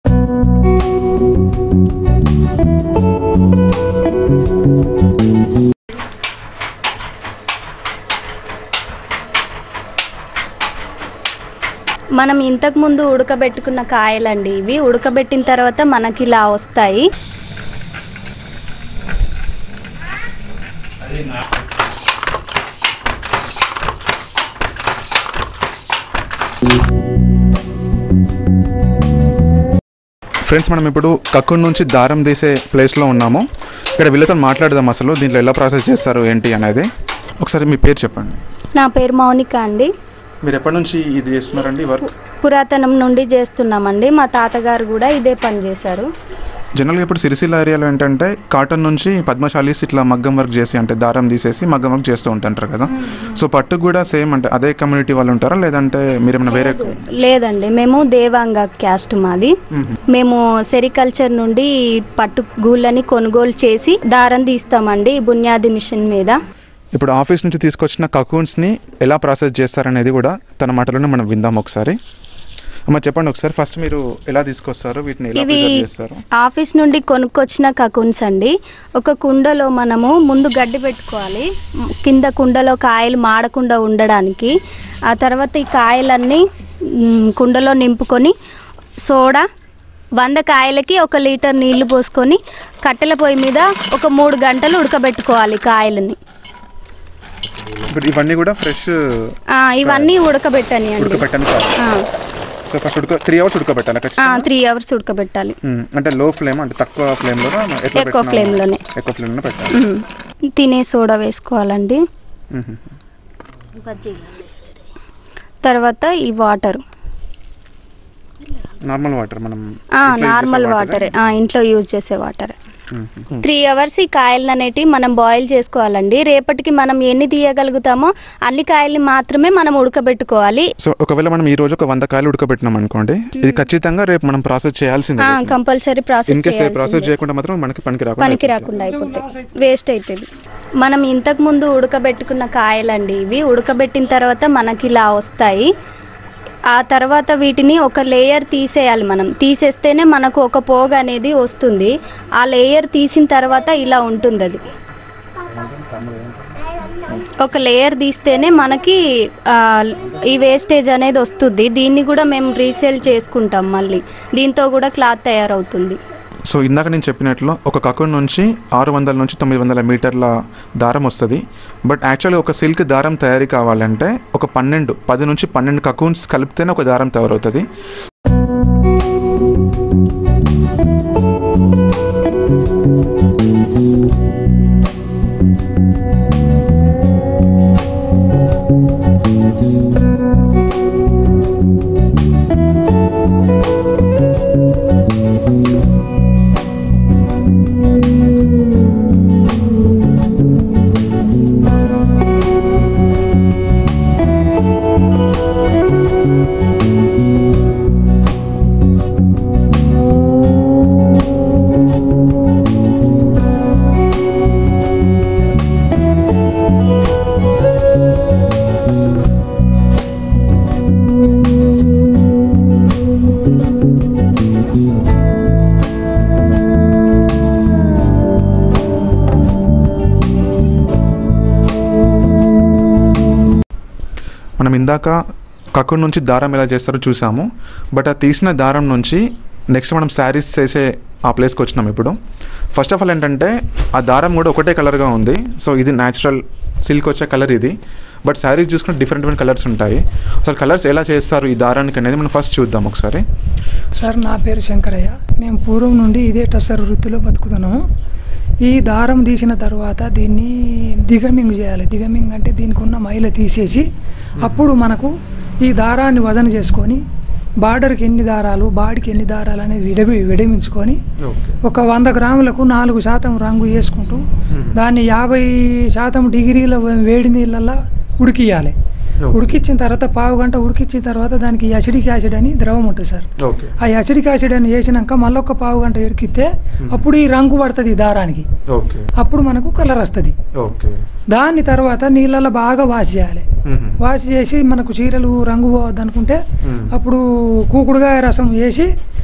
మనం ఇంతకు ముందు ఉడకబెట్టుకున్న కాయలండి ఇవి ఉడకబెట్టిన తర్వాత మనకి ఇలా వస్తాయి ఫ్రెండ్స్ మనం ఇప్పుడు కక్కున్ నుంచి దారం తీసే ప్లేస్లో ఉన్నాము ఇక్కడ వీళ్ళతో మాట్లాడదాం అసలు దీంట్లో ఎలా ప్రాసెస్ చేస్తారు ఏంటి అనేది ఒకసారి మీ పేరు చెప్పండి నా పేరు మౌనిక అండి మీరు ఎప్పటి నుంచి ఇది చేస్తున్నారండి వర్క్ పురాతనం నుండి చేస్తున్నామండి మా తాతగారు కూడా ఇదే పని చేశారు జనరల్గా ఇప్పుడు సిరిసిల్ల ఏరియాలో ఏంటంటే కాటన్ నుంచి పద్మశాలీస్ ఇట్లా మగ్గం వర్క్ చేసి అంటే దారం తీసేసి మగ్గం వర్క్ చేస్తూ ఉంటారు కదా సో పట్టు కూడా సేమ్ అంటే అదే కమ్యూనిటీ వాళ్ళు ఉంటారా లేదంటే మీరు ఏమైనా వేరే లేదండి మేము దేవాంగ క్యాస్ట్ మాది మేము సెరికల్చర్ నుండి పట్టు గూళ్ళని కొనుగోలు చేసి దారం తీస్తామండి ఈ బున్యాది మిషన్ మీద ఇప్పుడు ఆఫీస్ నుంచి తీసుకొచ్చిన కకూన్స్ని ఎలా ప్రాసెస్ చేస్తారనేది కూడా తన మాటలోనే మనం విందాం ఒకసారి అమ్మ చెప్పండి ఒకసారి ఫస్ట్ మీరు ఎలా తీసుకొస్తారు వీటిని ఎలా ఇవి ప్రిజర్వ్ చేస్తారు ఆఫీస్ నుండి కొనుక్కొచ్చిన కకున్స్ అండి ఒక కుండలో మనము ముందు గడ్డి పెట్టుకోవాలి మ్, కింద కుండలో కాయలు మాడకుండా ఉండడానికి ఆ తర్వాత ఈ కాయలన్నీ మ్, కుండలో నింపుకొని సోడా వంద కాయలకి ఒక లీటర్ నీళ్లు పోసుకొని కట్టెల పొయ్యి మీద ఒక మూడు గంటలు ఉడకబెట్టుకోవాలి కాయలని ఇప్పుడు ఇవన్నీ కూడా ఫ్రెష్ ఆ, ఇవన్నీ ఉడకబెట్టని అండి ఉడకబెట్టని కాదు సో ఫస్ట్ ఉడక త్రీ అవర్స్ ఉడకబెట్టాలి ఖచ్చితంగా త్రీ అవర్స్ ఉడకబెట్టాలి మ్మ్. అంటే లో ఫ్లేమ్ అంటే తక్కువ ఫ్లేమ్లో ఎట్లా ఎక్కువ పెట్టినా- ఫ్లేమ్లోనే. ఎక్కువ ఫ్లేమ్లో పెట్టాలి మ్, తినే సోడా వేసుకోవాలండి మ్మ్. తర్వాత ఈ వాటర్ నార్మల్ వాటర్ మనం ఆ, ఇంట్లో యూజ్ చేసే నార్మల్ వాటరే? వాటరే ఆ, ఇంట్లో యూజ్ చేసే వాటర్ మ్మ్. త్రీ అవర్స్ ఈ కాయలు అనేటివి మనం బాయిల్ చేసుకోవాలండి రేపటికి మనం ఎన్ని తీయగలుగుతామో అన్ని కాయల్ని మాత్రమే మనం ఉడకబెట్టుకోవాలి సో ఒకవేళ మనం ఈ రోజు ఒక వంద కాయలు ఉడకబెట్టినాం అనుకోండి ఇది ఖచ్చితంగా రేపు మనం ప్రాసెస్ చేయాల్సిందే compulsory in process case process చేయాల్సిందే చేయకుండా మాత్రం మనకి పనికి రాకుండా పనికి అయిపోతుంది. రాకుండా అయిపోతాయి వేస్ట్ అవుతుంది మనం ఇంతకు ముందు ఉడకబెట్టుకున్న కాయలండి ఇవి ఉడకబెట్టిన తర్వాత మనకి ఇలా వస్తాయి ఆ తర్వాత వీటిని ఒక లేయర్ తీసేయాలి మనం తీసేస్తేనే మనకు ఒక పోగ అనేది వస్తుంది ఆ లేయర్ తీసిన తర్వాత ఇలా ఉంటుంది అది ఒక లేయర్ తీస్తేనే మనకి ఆ, ఈ వేస్టేజ్ అనేది వస్తుంది దీన్ని కూడా మేము రీసేల్ చేసుకుంటాం మళ్ళీ దీంతో కూడా క్లాత్ తయారవుతుంది సో ఇందాక నేను చెప్పినట్లు ఒక కకున్ నుంచి ఆరు వందల నుంచి తొమ్మిది వందల మీటర్ల దారం వస్తుంది బట్ యాక్చువల్లీ ఒక సిల్క్ దారం తయారీ కావాలంటే ఒక పన్నెండు పది నుంచి పన్నెండు కకూన్స్ కలిపితేనే ఒక దారం తయారవుతుంది మనం ఇందాక కక్కున్ నుంచి దారం ఎలా చేస్తారో చూసాము బట్ ఆ తీసిన దారం నుంచి నెక్స్ట్ మనం శారీస్ చేసే ఆ ప్లేస్కి వచ్చినాం ఇప్పుడు ఫస్ట్ ఆఫ్ ఆల్ ఏంటంటే ఆ దారం కూడా ఒకటే కలర్గా ఉంది సో ఇది న్యాచురల్ సిల్క్ వచ్చే కలర్ ఇది బట్ శారీస్ చూసుకుంటే డిఫరెంట్ డిఫరెంట్ కలర్స్ ఉంటాయి అసలు కలర్స్ ఎలా చేస్తారు ఈ దారానికి అనేది మనం ఫస్ట్ చూద్దాం ఒకసారి సార్ నా పేరు శంకరయ్య మేము పూర్వం నుండి ఇదే టస్సర్ వృత్తిలో బతుకుతున్నాము ఈ దారం తీసిన తర్వాత దీన్ని దిగమింగ్ చేయాలి దిగమింగ్ అంటే దీనికి ఉన్న మైల తీసేసి అప్పుడు మనకు ఈ దారాన్ని వదన చేసుకొని బార్డర్కి ఎన్ని దారాలు బాడీకి ఎన్ని దారాలు అనేది విడమి విడమించుకొని ఒక వంద గ్రాములకు నాలుగు శాతం రంగు వేసుకుంటూ దాన్ని యాభై శాతం డిగ్రీల వేడి నీళ్ళల్లో ఉడికియాలి ఉడికిచ్చిన తర్వాత పావు గంట ఉడికిచ్చిన తర్వాత దానికి యాసిడిక్ యాసిడ్ అని ద్రవం ఉంటుంది సార్ ఓకే ఆ యాసిడిక్ యాసిడ్ అని వేసినాక మళ్ళీ ఒక పావు గంట ఉడికితే అప్పుడు ఈ రంగు పడుతుంది ఈ దారానికి ఓకే అప్పుడు మనకు కలర్ వస్తుంది ఓకే దాని తర్వాత నీళ్ళలో బాగా వాష్ చేయాలి వాష్ చేసి మనకు చీరలు రంగు పోవద్దు అనుకుంటే మ్మ్. అప్పుడు కూకుడుగాయ రసం వేసి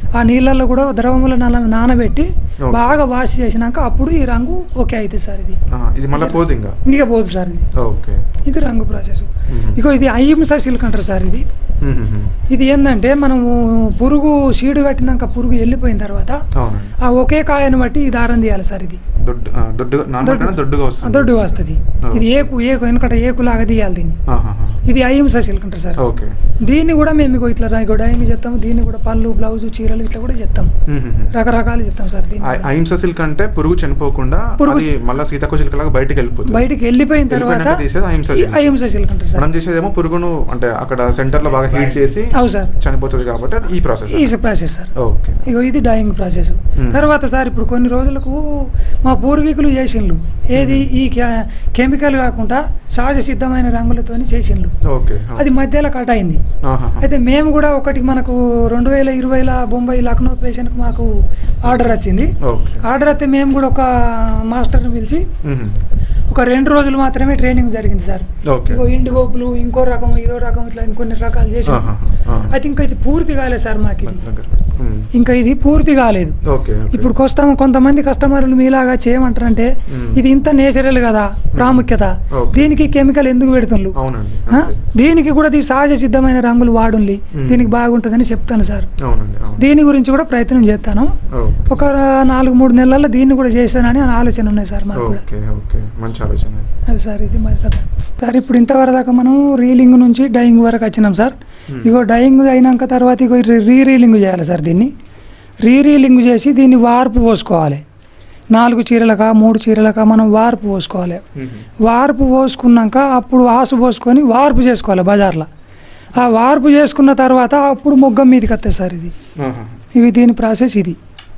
ఆ నీళ్ళల్లో కూడా ద్రవముల నాన నానబెట్టి Okay. బాగా వాష్ చేసినాక అప్పుడు ఈ రంగు ఓకే అవుతుంది సార్ ఇది ఆ, ఇది మళ్ళీ పోదు ఇంకా ఇక పోదు సార్ ఇది ఓకే ఇది రంగు ప్రాసెస్ మ్మ్. ఇగో ఇది అహింస సిల్క్ అంటారు సార్ ఇది మ్మ్, మ్మ్. ఇది ఏంటంటే మనము పురుగు సీడు కట్టినాక పురుగు వెళ్ళిపోయిన తర్వాత అవునండి ఆ ఒకే కాయను బట్టి ఈ దారం తీయాలి సార్ ఇది దొడ్డు ఆ, దొడ్డుగా నార్మల్ కన్నా దొడ్డుగా వస్తుంది దొడ్డు వస్తుంది Oh. ఇది ఏకు ఏకు వెనకట ఏకులాగా తీయాలి దీన్ని ఆహాహా. ఇది అహింస సిల్క్ అంటారు సార్ ఓకే దీన్ని కూడా మేము ఇగో ఇట్లా ఇగో డైయింగ్ చేస్తాము దీన్ని కూడా పళ్ళు బ్లౌజ్ చీరలు ఇట్లా కూడా చేస్తాం మ్మ్, మ్మ్. రకరకాలు చేస్తాం సార్ దీన్ని ఆ- కూడా. అహింస సిల్క్ అంటే పురుగు చనిపోకుండా పురుగు అది మళ్ళీ సీతాకోక చిలుక లాగా బయటికి వెళ్ళిపోతుంది బయటికి వెళ్ళిపోయిన తర్వాత వెళ్ళిపోయినాక తీసేది అహింస ఈ సిల్క్. అహింస సిల్క్ అంటారు సార్ మనం చేసేదేమో పురుగును అంటే అక్కడ సెంటర్ లో బాగా హీట్ చేసి అవు సార్ చనిపోతుంది కాబట్టి అది ఈ ప్రాసెస్ ఈ ప్రాసెస్ సార్ ఓకే ఇగో ఇది డైయింగ్ ప్రాసెస్ Hmm. తర్వాత సార్ ఇప్పుడు కొన్ని రోజులకు మా పూర్వీకులు చేసిండ్లు ఏది ఈ కె- కెమికల్ కాకుండా సహజ సిద్ధమైన రంగులతో చేసిండ్లు ఓకే అది మధ్యలో కట్ అయింది ఆహాహా. అయితే మేము కూడా ఒకటి మనకు రెండు వేల ఇరవైలో బొంబాయి లక్నో పేషెంట్కి మాకు ఆర్డర్ వచ్చింది ఓకే ఆర్డర్ అయితే మేము కూడా ఒక మాస్టర్ని పిలిచి మ్మ్. ఒక రెండు రోజులు మాత్రమే ట్రైనింగ్ జరిగింది సార్ ఓకే ఇగో ఇండిగో బ్లూ ఇంకో రకం ఇదో రకం ఇట్లా ఇంకొన్ని రకాలు చేసి ఆహాహా. ఆ. అయితే ఇంకా ఇది పూర్తి కాలేదు సార్ మాకు ఇది దగ్గర పెట్టు. మ్మ్. ఇంకా ఇది పూర్తి కాలేదు ఓకే ఓకే. ఇప్పుడు వస్తాము కొంతమంది కస్టమర్లు మీలాగా చేయమంటారంటే మ్మ్. ఇది ఇంత నేచురల్ కదా ప్రాముఖ్యత ఓకే. దీనికి కెమికల్ ఎందుకు పెడుతుండ్రు అవునండి ఆ? అంతే. దీనికి కూడా ఇది సహజ సిద్ధమైన రంగులు వాడుండి మ్మ్. దీనికి బాగుంటుందని చెప్తాను సార్ అవునండి అవును దీని గురించి కూడా ప్రయత్నం చేస్తాను ఓకే ఒక నాలుగు మూడు నెలల్లో దీన్ని కూడా చేస్తానని ఆలోచన ఉన్నాయి సార్ మాకు కూడా ఓకే ఓకే మంచి ఆలోచన ఇది. అది సార్ ఇది మా కథ సార్ ఇప్పుడు ఇంతవరకు దాకా మనం రీలింగ్ నుంచి డైయింగ్ వరకు వచ్చినాం సార్ Hmm. ఇగో డైయింగ్ అయినాక తర్వాత ఇగో రీ రీలింగ్ చేయాలి సార్ దీన్ని రీ రీలింగ్ చేసి దీన్ని వార్పు పోసుకోవాలి నాలుగు చీరలకా మూడు చీరలకా మనం వార్పు పోసుకోవాలి మ్మ్. వార్పు పోసుకున్నాక అప్పుడు ఆసు పోసుకొని వార్పు చేసుకోవాలి బజార్లో ఆ వార్పు చేసుకున్న తర్వాత అప్పుడు మొగ్గం మీదకి వస్తుంది సార్ ఇది ఆహా. ఇవి దీని ప్రాసెస్ ఇది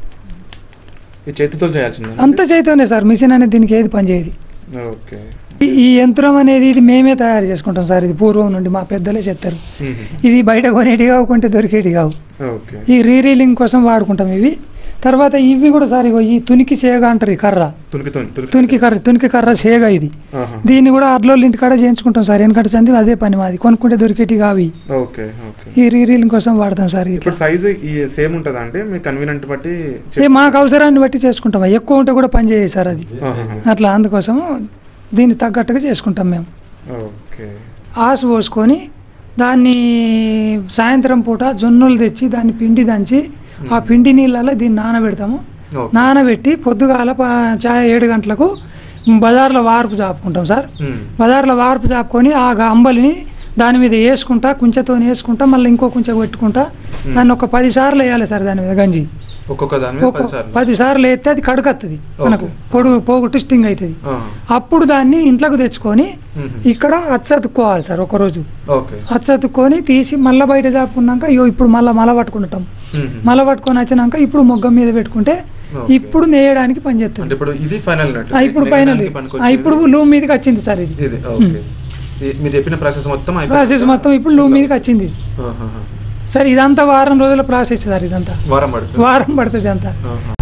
ఈ చేతితో చేయాల్సిందే అంత చైతన్య సార్ మిషన్ అనేది దీనికి ఏది పనిచేయదు ఓకే ఈ- ఈ యంత్రం అనేది ఇది మేమే తయారు చేసుకుంటాం సార్ ఇది పూర్వం నుండి మా పెద్దలే చెప్తారు మ్మ్. ఇది బయట కొనేటి కావు కొంటే దొరికేటి కావు ఓకే ఈ రీరీలింగ్ కోసం వాడుకుంటాం ఇవి తర్వాత ఇవి కూడా సార్ ఇగో ఈ తునికి సేగ అంటారు ఈ కర్ర తునికి తునికి తునికి కర్ర తునికి కర్ర సేగ ఇది ఆహా. దీన్ని కూడా అర్లోళ్ళ ఇంటికాడ చేయించుకుంటాం సార్ వెనకటి సంది అదే పని మాది కొనుక్కుంటే దొరికేటి కావి ఓకే ఓకే ఈ రీరీలింగ్ కోసం వాడతాం సార్ ఇట్లా ఇప్పుడు సైజు ఈ సేమ్ ఉంటుందా అంటే మీ కన్వీనియంట్ బట్టి ఏ మాకు అవసరాన్ని బట్టి చేసుకుంటాం ఎక్కువ ఉంటే కూడా పని చేయదు సార్ అది ఆహాహా. అట్లా అందుకోసము దీన్ని తగ్గట్టుగా చేసుకుంటాం మేము ఓకే ఆసు పోసుకొని దాన్ని సాయంత్రం పూట జొన్నలు తెచ్చి దాన్ని పిండి దంచి ఆ పిండి నీళ్ళలో దీన్ని నానబెడతాము ఓకే. నానబెట్టి పొద్దుగాల ప- చాయ్ ఏడు గంటలకు బజార్లో వార్పు చాపుకుంటాం సార్ మ్మ్. బజార్లో వార్పు చాపుకొని ఆ గ- అంబలిని దాని మీద వేసుకుంటా కుంచెతో వేసుకుంటా మళ్ళీ ఇంకో కుంచె పెట్టుకుంటా దాన్ని ఒక పది సార్లు వేయాలి సార్ దాని మీద గంజి ఒక్కొక్క దాని మీద ఒక పది సార్లు పది సార్లు వేస్తే అది కడుకత్తది మనకు పొడుగు పోగు ట్విస్టింగ్ అవుతుంది ఆహా. అప్పుడు దాన్ని ఇంట్లోకి తెచ్చుకొని మ్మ్. ఇక్కడ అచ్చతుక్కోవాలి సార్ ఒకరోజు ఓకే అచ్చతుక్కొని తీసి మళ్ళీ బయట చాపుకున్నాక ఇగో ఇప్పుడు మళ్ళీ మల పట్టుకుంటాం మ్మ్. మల పట్టుకొని వచ్చినాక ఇప్పుడు మొగ్గం మీద పెట్టుకుంటే ఓకే. ఇప్పుడు నేయడానికి పనిచేస్తుంది అంటే ఇప్పుడు ఇది ఫైనల్ నట్ ఆ, ఇప్పుడు ఫైనల్ ఇప్పుడు లూమ్ మీదకి వచ్చింది సార్ ఇది ఇది ఓకే ఈ- మీరు చెప్పిన ప్రాసెస్ మొత్తం అయిపోయింది ప్రాసెస్ మొత్తం ఇప్పుడు లూమ్ మీదకి వచ్చింది ఇది. ఆహాహా. సార్ ఇదంతా వారం రోజుల ప్రాసెస్ సార్ ఇదంతా వారం పడుతుంది వారం పడుతుంది అంతా ఆహా.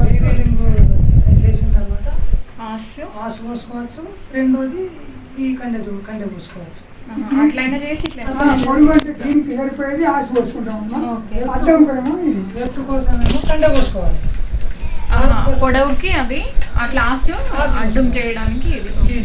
చేసిన తర్వాత ఆసు ఆసు పోసుకోవచ్చు రెండోది ఈ కండె చూ కండె పోసుకోవచ్చు ఆహా, అట్లయినా చేసి ఇట్లా పొడుగు అంటే దీనికి సరిపోయేది ఆశ పోసుకుంటాం అమ్మా ఓకే. అడ్డం ఏమో ఇది లెఫ్ట్ కోసమేమో కండె పోసుకోవాలి ఆహా, పొడవుకి అది ఆ క్లాస్ అడ్డం చేయడానికి ఇది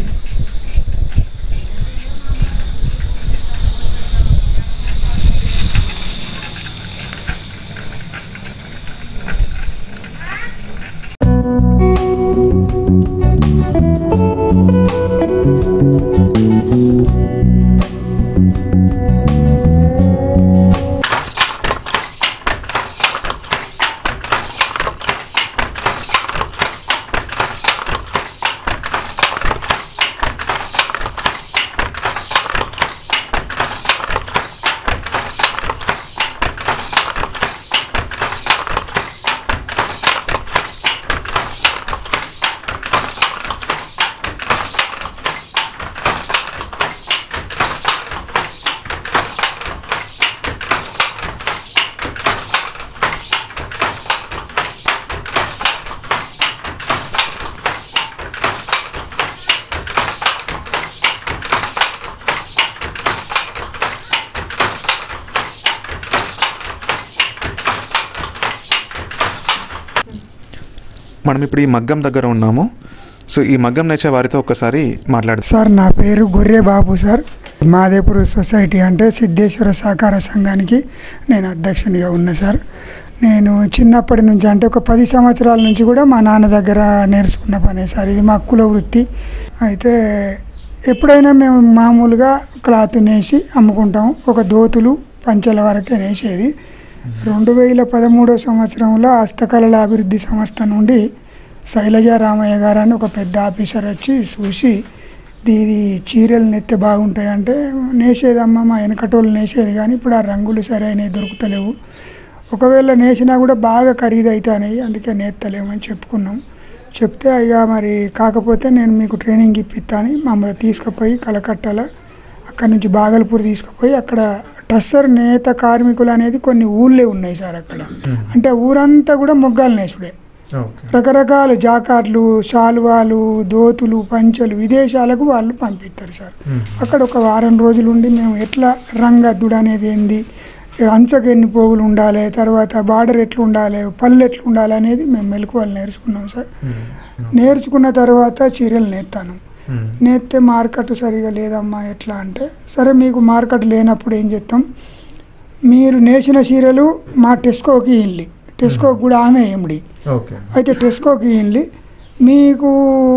మనం ఇప్పుడు ఈ మగ్గం దగ్గర ఉన్నాము సో ఈ మగ్గం నేర్చే వారితో ఒక్కసారి మాట్లాడదాం సార్ నా పేరు గొర్రె బాబు సార్ మాదేపూర్ సొసైటీ అంటే సిద్ధేశ్వర సహకార సంఘానికి నేను అధ్యక్షునిగా ఉన్నా సార్ నేను చిన్నప్పటి నుంచి అంటే ఒక పది సంవత్సరాల నుంచి కూడా మా నాన్న దగ్గర నేర్చుకున్న పనే సార్ ఇది మా కుల వృత్తి అయితే ఎప్పుడైనా మేము మామూలుగా క్లాత్ నేసి అమ్ముకుంటాం ఒక దోతులు పంచెల వరకే నేసేది రెండు వేల పదమూడో సంవత్సరంలో హస్తకళల అభివృద్ధి సంస్థ నుండి శైలజ రామయ్య గారు అని ఒక పెద్ద ఆఫీసర్ వచ్చి చూసి ఇది చీరలు నెత్తే బాగుంటాయి అంటే నేసేదమ్మ మా వెనకటోళ్ళు నేసేది కానీ ఇప్పుడు ఆ రంగులు సరైనవి దొరుకుతలేవు ఒకవేళ నేసినా కూడా బాగా ఖరీదు అవుతాయి అందుకే నేత్తలేము అని చెప్పుకున్నాం చెప్తే ఇక మరి కాకపోతే నేను మీకు ట్రైనింగ్ ఇప్పిస్తాను మమ్మల్ని తీసుకుపోయి కలకట్టల అక్కడ నుంచి బాగల్పూర్ తీసుకుపోయి అక్కడ టస్సర్ నేత కార్మికులు అనేది కొన్ని ఊళ్ళే ఉన్నాయి సార్ అక్కడ అంటే ఊరంతా కూడా మొగ్గాలు నేసుడే రకరకాల జాకార్లు శాలువాలు దోతులు పంచెలు విదేశాలకు వాళ్ళు పంపిస్తారు సార్ అక్కడ ఒక వారం రోజులు ఉండి మేము ఎట్లా రంగద్దుడు అనేది ఏంది అంచకు ఎన్ని పోగులు ఉండాలి తర్వాత బార్డర్ ఎట్లా ఉండాలి పళ్ళు ఎట్లా ఉండాలి అనేది మేము మెలకువలు నేర్చుకున్నాం సార్ నేర్చుకున్న తర్వాత చీరలు నేస్తాను నేస్తే మార్కెట్ సరిగా లేదమ్మా ఎట్లా అంటే సరే మీకు మార్కెట్ లేనప్పుడు ఏం చేస్తాం మీరు నేసిన చీరలు మా టెస్కోకి ఇల్లి టెస్కోకి కూడా ఆమె ఏమిడి ఓకే అయితే టెస్కోకి ఇల్లి మీకు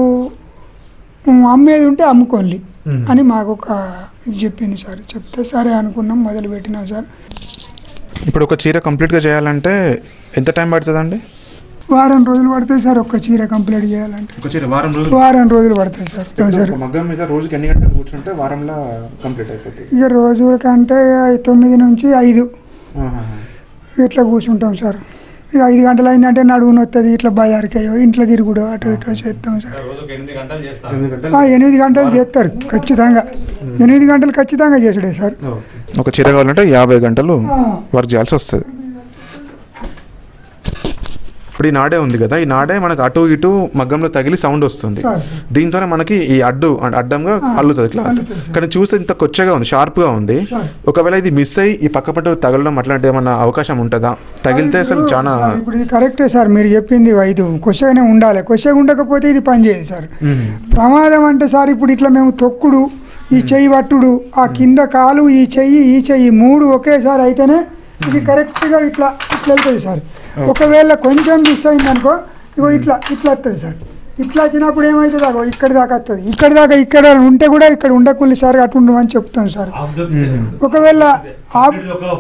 ఉమ్, అమ్మేది ఉంటే అమ్ముకోండి అని మాకు ఒక ఇది చెప్పింది సార్ చెప్తే సరే అనుకున్నాం మొదలు పెట్టినాం సార్ ఇప్పుడు ఒక చీర కంప్లీట్గా చేయాలంటే ఎంత టైం పడుతుందండి వారం రోజులు పడతాయి సార్ ఒక్క చీర కంప్లీట్ చేయాలంటే ఒక చీర వారం రోజులు వారం రోజులు పడతాయి సార్ సార్ ఒక మగ్గం మీద రోజుకి ఎన్ని గంటలు కూర్చుంటే వారంలో కంప్లీట్ అయిపోతుంది ఇక రోజు కంటే తొమ్మిది నుంచి ఐదు ఇట్లా కూర్చుంటాం సార్ ఇక ఐదు గంటలు అయిందంటే నడువు నొత్తది ఇట్లా బజార్కి అయ్యో ఇంట్లో తిరుగుడు అటు ఇటు చేస్తాం సార్ ఎనిమిది ఆ, ఎనిమిది గంటలు చేస్తారు ఖచ్చితంగా ఎనిమిది గంటలు ఖచ్చితంగా చేసుడే సార్ ఒక చీర కావాలంటే యాభై గంటలు వర్క్ చేయాల్సి వస్తుంది ఇప్పుడు ఈ నాడే ఉంది కదా ఈ నాడే మనకు అటు ఇటు మగ్గంలో తగిలి సౌండ్ వస్తుంది సార్ దీంతోనే మనకి ఈ అడ్డు అంటే అడ్డంగా అల్లుతుంది క్లాత్ అల్లుతుంది సార్. కానీ చూస్తే ఇంత కొచ్చగా ఉంది షార్ప్గా ఉంది సార్. ఒకవేళ ఇది మిస్ అయ్యి ఈ పక్క పట్టు తగలడం అట్లాంటి ఏమన్నా అవకాశం ఉంటుందా తగిలితే అసలు చాలా సార్, ఇప్పుడు ఇది కరెక్టే సార్ మీరు చెప్పింది ఇది కొషగానే ఉండాలి కొషగా ఉండకపోతే ఇది పనిచేయదు సార్ ప్రమాదం అంటే సార్ ఇప్పుడు ఇట్లా మేము తొక్కుడు ఈ చెయ్యి పట్టుడు ఆ కింద కాలు ఈ చెయ్యి ఈ చెయ్యి మూడు ఒకేసారి అయితేనే ఇది కరెక్ట్గా ఇట్లా ఇట్లా వెళ్తుంది సార్ ఒకవేళ కొంచెం మిస్ అయింది అనుకో ఇగో ఇట్లా ఇట్లా వస్తుంది సార్ ఇట్లా వచ్చినప్పుడు ఏమవుతుంది అగో ఇక్కడి దాకా వస్తుంది ఇక్కడి దాకా ఇక్కడ ఉంటే కూడా ఇక్కడ ఉండకుండా సార్ అటు ఉండమని చెప్తాం సార్ ఒకవేళ ఆప్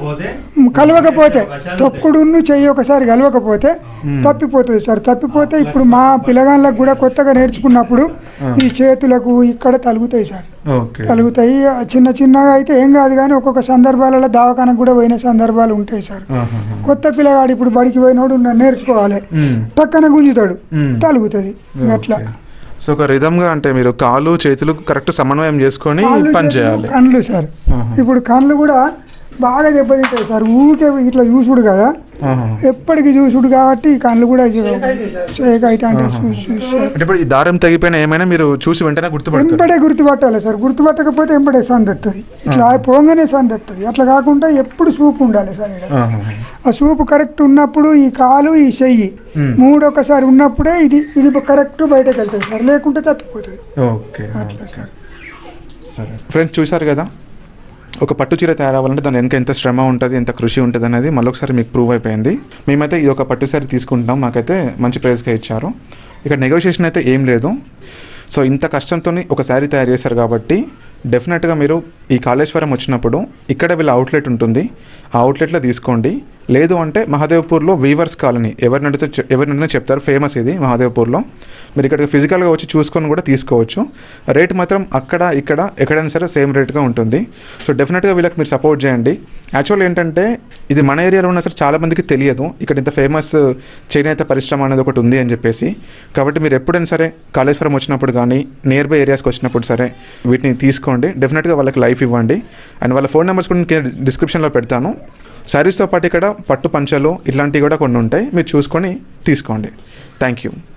కలవకపోతే తొక్కుడును చెయ్యి ఒకసారి కలవకపోతే తప్పిపోతుంది సార్ తప్పిపోతే ఇప్పుడు మా పిల్లగాళ్ళకు కూడా కొత్తగా నేర్చుకున్నప్పుడు ఈ చేతులకు ఇక్కడ తలుగుతాయి సార్ ఓకే తలుగుతాయి చిన్న చిన్నగా అయితే ఏం కాదు కానీ ఒక్కొక్క సందర్భాలలో దవాఖానకు కూడా పోయిన సందర్భాలు ఉంటాయి సార్ కొత్త పిల్లగాడు ఇప్పుడు బడికి పోయినోడు న- నేర్చుకోవాలి పక్కన గుంజుతాడు తలుగుతుంది అట్లా సో ఒక రిధంగా అంటే మీరు కాలు చేతులు కరెక్ట్ సమన్వయం చేసుకొని కాళ్ళు పని చేతులు, చేయాలి కళ్ళు సార్ ఇప్పుడు కళ్ళు కూడా బాగా దెబ్బతింటాయి సార్ ఊరికే ఇట్లా చూసుడు కదా ఆహా. ఎప్పటికి చూసుడు కాబట్టి ఈ కళ్ళు కూడా షేక్ అయితే అంటే చూసి చూసి సార్. అంటే ఇప్పుడు ఈ దారం తెగిపోయిన ఏమైనా మీరు చూసి వెంటనే గుర్తుపడతారు ఎంబడే గుర్తుపట్టాలి సార్ గుర్తుపట్టకపోతే ఎంబడే సందెత్తది ఇట్లా పోగానే సందెత్తది అట్లా కాకుండా ఎప్పుడు సూపు ఉండాలి సార్ ఈడ. ఆహా. ఆ సూపు కరెక్ట్ ఉన్నప్పుడు ఈ కాలు ఈ చెయ్యి మూడు ఒకసారి ఉన్నప్పుడే ఇది ఇది కరెక్ట్ బయటకు వెళ్తుంది సార్ లేకుంటే తప్పిపోతుంది ఓకే అట్లా సార్ సరే ఫ్రెండ్స్ చూసారు కదా ఒక పట్టు చీర తయారవ్వాలంటే దాని వెనక ఎంత శ్రమ ఉంటుంది ఎంత కృషి ఉంటుంది అనేది మళ్ళొకసారి మీకు ప్రూవ్ అయిపోయింది మేమైతే ఇది ఒక పట్టు సారీ తీసుకుంటాం మాకైతే మంచి ప్రైస్గా ఇచ్చారు ఇక్కడ నెగోషియేషన్ అయితే ఏం లేదు సో ఇంత కష్టంతో ఒక శారీ తయారు చేశారు కాబట్టి డెఫినెట్గా మీరు ఈ కాళేశ్వరం వచ్చినప్పుడు ఇక్కడ వీళ్ళ అవుట్లెట్ ఉంటుంది ఆ అవుట్లెట్లో తీసుకోండి లేదు అంటే మహాదేవ్పూర్లో వీవర్స్ కాలనీ ఎవరిని అడిగితే చె- ఎవరిని అడిగినా చెప్తారు ఫేమస్ ఇది మహాదేవ్పూర్లో మీరు ఇక్కడ ఫిజికల్గా వచ్చి చూసుకొని కూడా తీసుకోవచ్చు రేట్ మాత్రం అక్కడ ఇక్కడ ఎక్కడైనా సరే సేమ్ రేట్గా ఉంటుంది సో డెఫినెట్గా వీళ్ళకి మీరు సపోర్ట్ చేయండి యాక్చువల్ ఏంటంటే ఇది మన ఏరియాలో ఉన్న సరే చాలా మందికి తెలియదు ఇక్కడ ఇంత ఫేమస్ చేనేత పరిశ్రమ అనేది ఒకటి ఉంది అని చెప్పేసి కాబట్టి మీరు ఎప్పుడైనా సరే కాళేశ్వరం వచ్చినప్పుడు కానీ నియర్ బై ఏరియాస్కి వచ్చినప్పుడు సరే వీటిని తీసుకోండి డెఫినెట్గా వాళ్ళకి లైఫ్ ఇవ్వండి అండ్ వాళ్ళ ఫోన్ నెంబర్స్ కూడా నేను డిస్క్రిప్షన్లో పెడతాను శారీస్తో పాటు ఇక్కడ పట్టు పంచలు ఇట్లాంటివి కూడా కొన్ని ఉంటాయి మీరు చూసుకొని తీసుకోండి థ్యాంక్ యూ